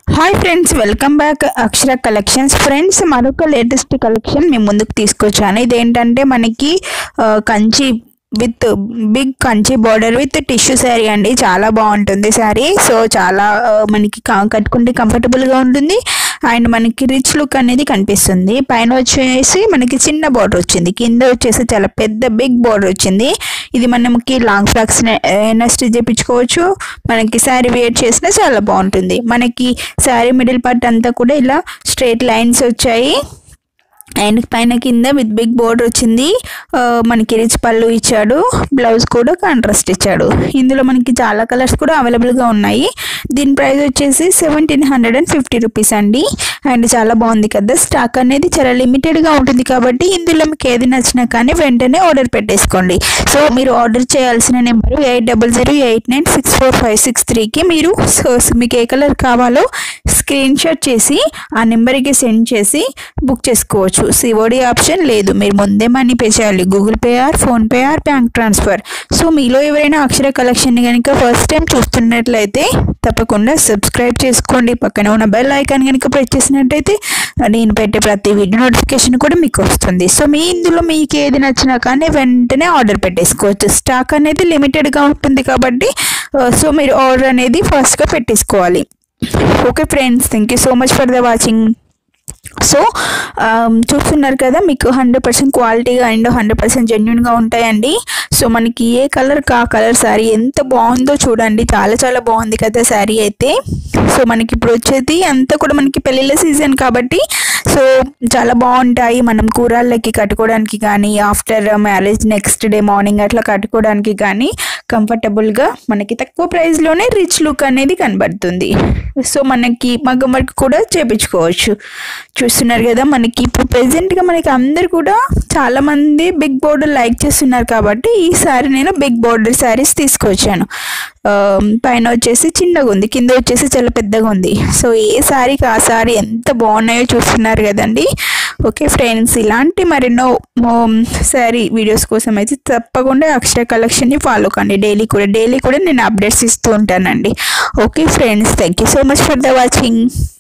hi friends welcome back Akshara collections friends మరొక latest collection మేము ముందుకు తీసుకొచ్చాను ఇదేంటంటే మనకి ఆ, Kanchi with big Kanchi border with tissue sari అండి చాలా బాగుంటుంది శారీ సో చాలా ఆ, మనకి కా- కట్టుకుంటే కంఫర్టబుల్గా ఉంటుంది అండ్ మనకి రిచ్ లుక్ అనేది కనిపిస్తుంది పైన వచ్చేసి మనకి చిన్న బార్డర్ వచ్చింది కింద వచ్చేసి చాలా పెద్ద బిగ్ బార్డర్ వచ్చింది ఇది మనకి లాంగ్ ఫ్రాక్స్ అయినా స్టిచ్ చేయించుకోవచ్చు మనకి శారీ వేర్ చేసినా చాలా బాగుంటుంది మనకి శారీ మిడిల్ పార్ట్ అంతా కూడా ఇలా స్ట్రైట్ లైన్స్ వచ్చాయి అండ్ పైన కింద విత్ బిగ్ బోర్డర్ వచ్చింది ఆ, మనకి రిచ్ పళ్ళు ఇచ్చాడు బ్లౌజ్ కూడా కాంట్రాస్ట్ ఇచ్చాడు ఇందులో మనకి చాలా కలర్స్ కూడా అవైలబుల్గా ఉన్నాయి దీని ప్రైస్ వచ్చేసి seventeen hundred and fifty rupees అండి అండ్ చాలా బాగుంది కదా స్టాక్ అనేది చాలా లిమిటెడ్గా ఉంటుంది కాబట్టి ఇందులో మీకు ఏది నచ్చినా కానీ వెంటనే ఆర్డర్ పెట్టేసుకోండి సో మీరు ఆర్డర్ చేయాల్సిన number eight double zero eight nine six four five six త్రీకి మీరు సో మీకు ఏ కలర్ కావాలో స్క్రీన్ షాట్ చేసి ఆ నెంబర్కి సెండ్ చేసి బుక్ చేసుకోవచ్చు సిఓడి ఆప్షన్ లేదు మీరు ముందే మనీ పే చేయాలి Google Pay or PhonePe or bank transfer so మీలో ఎవరైనా అక్షర కలెక్షన్ కనుక ఫస్ట్ టైం చూస్తున్నట్లయితే తప్పకుండా సబ్స్క్రైబ్ చేసుకోండి పక్కన ఉన్న బెల్ ఐకాన్ కనుక ప్రెస్ చేసినట్టయితే నేను పెట్టే ప్రతి వీడియో నోటిఫికేషన్ కూడా మీకు వస్తుంది సో మీ ఇందులో మీకు ఏది నచ్చినా కానీ వెంటనే ఆర్డర్ పెట్టేసుకోవచ్చు స్టాక్ అనేది లిమిటెడ్గా ఉంటుంది కాబట్టి ఆ, సో మీరు ఆర్డర్ అనేది ఫాస్ట్గా పెట్టేసుకోవాలి okay friends thank you so much for the watching so um, చూస్తున్నారు కదా మీకు హండ్రెడ్ పర్సెంట్ క్వాలిటీగా అండ్ హండ్రెడ్ పర్సెంట్ జెన్యున్గా ఉంటాయండి సో మనకి ఏ కలర్ కా కలర్ శారీ ఎంత బాగుందో చూడండి చాలా చాలా బాగుంది కదా శారీ అయితే సో మనకి ఇప్పుడు వచ్చేది అంతా కూడా మనకి పెళ్ళిళ్ళ సీజన్ కాబట్టి సో చాలా బాగుంటాయి మనం కూరళ్ళకి కట్టుకోవడానికి కానీ after marriage next day morning అట్లా కట్టుకోవడానికి కానీ కంఫర్టబుల్గా మనకి తక్కువ ప్రైస్లోనే రిచ్ లుక్ అనేది కనబడుతుంది సో మనకి మగ్గం వర్క్ కూడా చేపించుకోవచ్చు చూస్తున్నారు కదా మనకి ఇప్పుడు ప్రెసెంట్గా మనకి అందరు కూడా చాలా మంది బిగ్ బోర్డర్ లైక్ చేస్తున్నారు కాబట్టి ఈసారి నేను బిగ్ బోర్డర్ శారీస్ తీసుకొచ్చాను ఆ, పైన వచ్చేసి చిన్నగా ఉంది కింద వచ్చేసి చాలా పెద్దగా ఉంది సో ఏ శారీకి ఆ శారీ ఎంత బాగున్నాయో చూస్తున్నారు కదండి ఓకే ఫ్రెండ్స్ ఇలాంటి మరెన్నో శారీ వీడియోస్ కోసం అయితే తప్పకుండా అక్షర కలెక్షన్ని ఫాలో కండి డైలీ కూడా డైలీ కూడా నేను అప్డేట్స్ ఇస్తూ ఉంటానండి okay friends thank you so much for the watching